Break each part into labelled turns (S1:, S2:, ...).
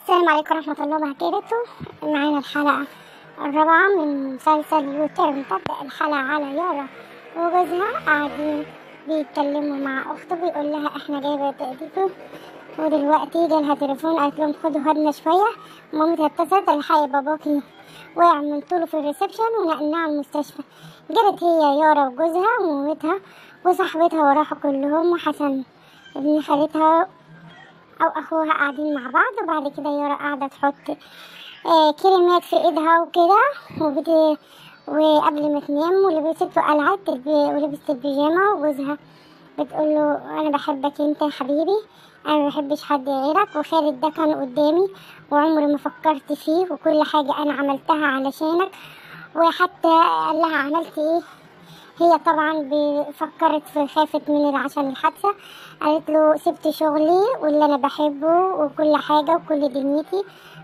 S1: السلام عليكم ورحمة الله وبركاته معانا الحلقة الرابعة من مسلسل يوتيرن تبدأ الحلقة على يارا وجوزها قاعدين بيتكلموا مع أخته بيقول لها احنا جايبة تأديكم ودلوقتي جالها تليفون قالت لهم خدوا هدنة شوية مامتها اتصلت الحقي باباكي وقع من طوله في الريسبشن ونقلناه على المستشفى جرت هي يارا وجوزها ومامتها وصاحبتها وراحوا كلهم وحسن ابن خالتها او اخوها قاعدين مع بعض وبعد كده يارا قاعده تحط آه كريمات في ايدها وكده وبت... وقبل ما تنام ولبست وقلعت الب... ولبست البيجامه وجوزها بتقول له انا بحبك انت يا حبيبي انا ما بحبش حد غيرك وخالد ده كان قدامي وعمري ما فكرت فيه وكل حاجه انا عملتها علشانك وحتى قال لها عملت ايه هي طبعا فكرت في خافت من عشان الحادثة قالت له سبت شغلي واللي أنا بحبه وكل حاجة وكل دنيتي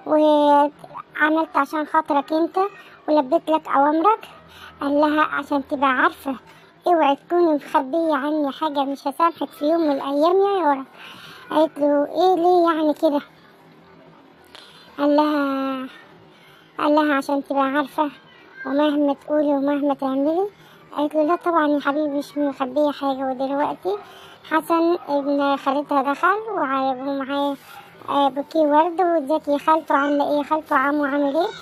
S1: وعملت عشان خاطرك انت ولبيت لك أوامرك قال لها عشان تبقى عارفة اوعي تكوني مخبية عني حاجة مش هسامحك في يوم من الأيام يا يارا قالت له ايه ليه يعني كده قال لها قال لها عشان تبقى عارفة ومهما تقولي ومهما تعملي قالت له لا طبعا يا حبيبي مش مخبية حاجة ودلوقتي حسن ابن خالتها دخل ومعاه بوكيه ورد وازيك يا خالته عاملة ايه يا خالته عمو عامل ايه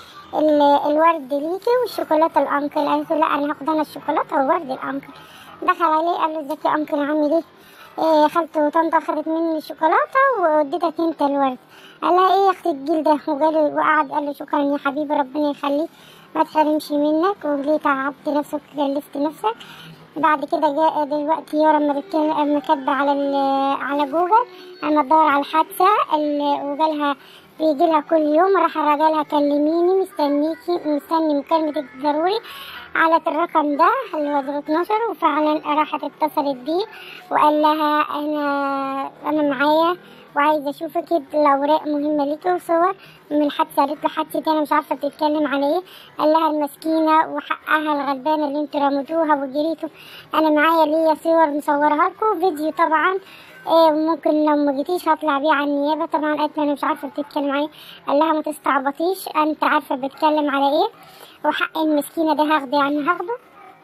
S1: الورد ليكي والشوكولاتة الأنكل قالت له لا أنا هاخد أنا الشوكولاتة والورد الأنكل دخل عليه قال له ازيك يا أنكل عامل ايه إيه خالته طنطا أخدت مني الشوكولاتة واديتك انت الورد قال لها ايه يا اختي الجيل ده وقال وقعد قال له شكرا يا حبيبي ربنا يخليك ما تحرمش منك وليه تعبت نفسك وكلفت نفسك بعد كده جاء دلوقتي يارا لما لما كاتبه على على جوجل انا بدور على الحادثه وجالها بيجي لها كل يوم راح الرجالها كلميني مستنيكي مستني مكالمتك ضروري على الرقم ده اللي هو 012 وفعلا راحت اتصلت بيه وقال لها انا انا معايا وعايزه اشوفك الاوراق مهمه ليكي وصور من الحادثه قالت له حادثه انا مش عارفه بتتكلم على ايه قال لها المسكينه وحقها الغلبانه اللي انتوا رميتوها وجريتوا انا معايا ليا صور مصورها لكم فيديو طبعا إيه ممكن لو ما جيتيش هطلع بيه على النيابه طبعا قالت له انا مش عارفه بتتكلم على ايه قال لها ما تستعبطيش انت عارفه بتكلم على ايه وحق المسكينه ده هاخده يعني هاخده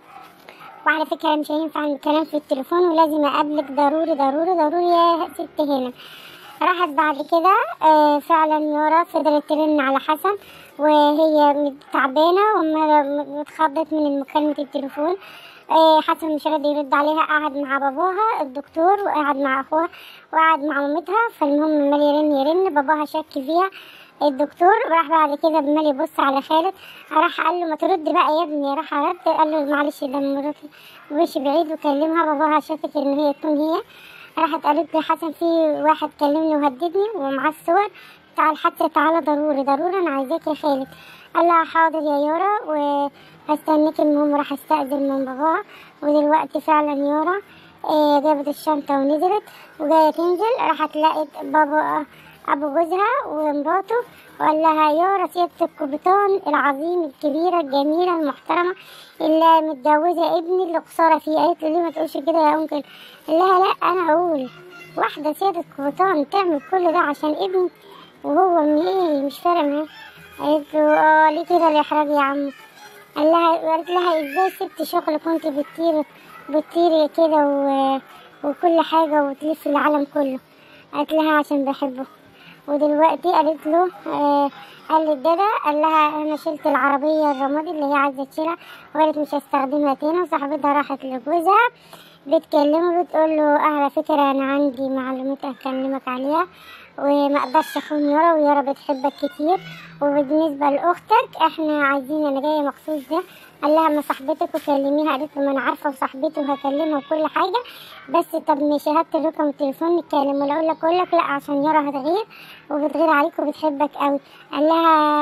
S1: وعلى فكرة مش هينفع الكلام في التليفون ولازم أقابلك ضروري ضروري ضروري يا ست هنا راحت بعد كده آه فعلا يارا فضلت ترن على حسن وهي تعبانة واتخضت من مكالمة التليفون آه حسن مش راضي يرد عليها قعد مع باباها الدكتور وقعد مع اخوها وقعد مع مامتها فالمهم عمال يرن يرن باباها شك فيها الدكتور راح بعد كده عمال يبص على خالد راح قال له ما ترد بقى يا ابني راح رد قال له معلش ده مراتي مشي بعيد وكلمها باباها شافت ان هي تكون هي راحت قالت لي حسن في واحد كلمني وهددني ومعاه الصور بتاع الحادثة تعالى ضروري ضروري أنا عايزاك يا خالد قال لها حاضر يا يارا وهستنيك المهم راح استأذن من باباها ودلوقتي فعلا يارا إيه جابت الشنطة ونزلت وجاية تنزل راحت لقت بابا أبو جوزها ومراته وقال لها يارا سيادة القبطان العظيم الكبيرة الجميلة المحترمة اللي متجوزة ابني اللي خسارة فيه قالت له ليه ما تقولش كده يا أنكل قال لها لا أنا أقول واحدة سيادة القبطان تعمل كل ده عشان ابني وهو من ايه مش فارق معاه قالت له اه ليه كده الإحراج يا عم قال لها قالت لها ازاي سبت شغل كنت بتطيري بتطيري كده و... وكل حاجة وتلف العالم كله قالت لها عشان بحبه ودلوقتي قالت له آه قال للدادا قال لها انا شلت العربية الرمادي اللي هي عايزة تشيلها وقالت مش هستخدمها تاني وصاحبتها راحت لجوزها بتكلمه بتقول له على فكرة انا عندي معلومات اكلمك عليها وما اقدرش اخون يارا ويارا بتحبك كتير وبالنسبة لاختك احنا عايزين انا جاية مخصوص ده قال لها ما صاحبتك وكلميها قالت له ما انا عارفه وصاحبتي وهكلمها وكل حاجه بس طب مش هات رقم التليفون نتكلم ولا اقول لك اقول لك لا عشان يارا هتغير وبتغير عليك وبتحبك قوي قال لها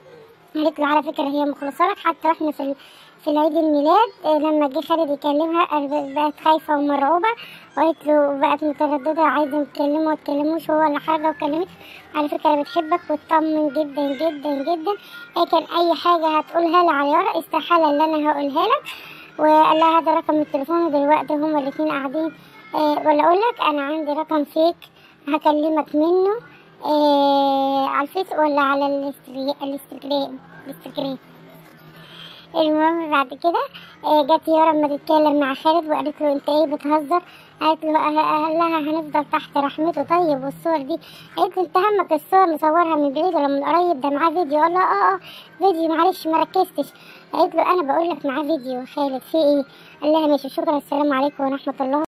S1: قالت له على فكره هي مخلصه لك حتى واحنا في في العيد الميلاد لما جه خالد يكلمها بقت خايفة ومرعوبة وقالت له بقت مترددة عايزة تكلمه وتكلموش هو ولا حاجة وكلمت على فكرة بتحبك وتطمن جدا جدا جدا هي كان أي حاجة هتقولها لي على يارا استحالة اللي أنا هقولها لك وقال لها هذا رقم التليفون ودلوقتي هما الاتنين قاعدين آه ولا أقول لك أنا عندي رقم فيك هكلمك منه آه على الفيس الفيس ولا على الاستري- الاستجرام الاستجرام المهم بعد كده آه، جت يارا اما تتكلم مع خالد وقالت له انت ايه بتهزر قالت له قال لها هنفضل تحت رحمته طيب والصور دي قالت له انت همك الصور مصورها من بعيد ولا من قريب ده معاه فيديو قال لها اه اه فيديو معلش ما ركزتش قالت له انا بقول لك معاه فيديو خالد في ايه قال لها ماشي شكرا السلام عليكم ورحمه الله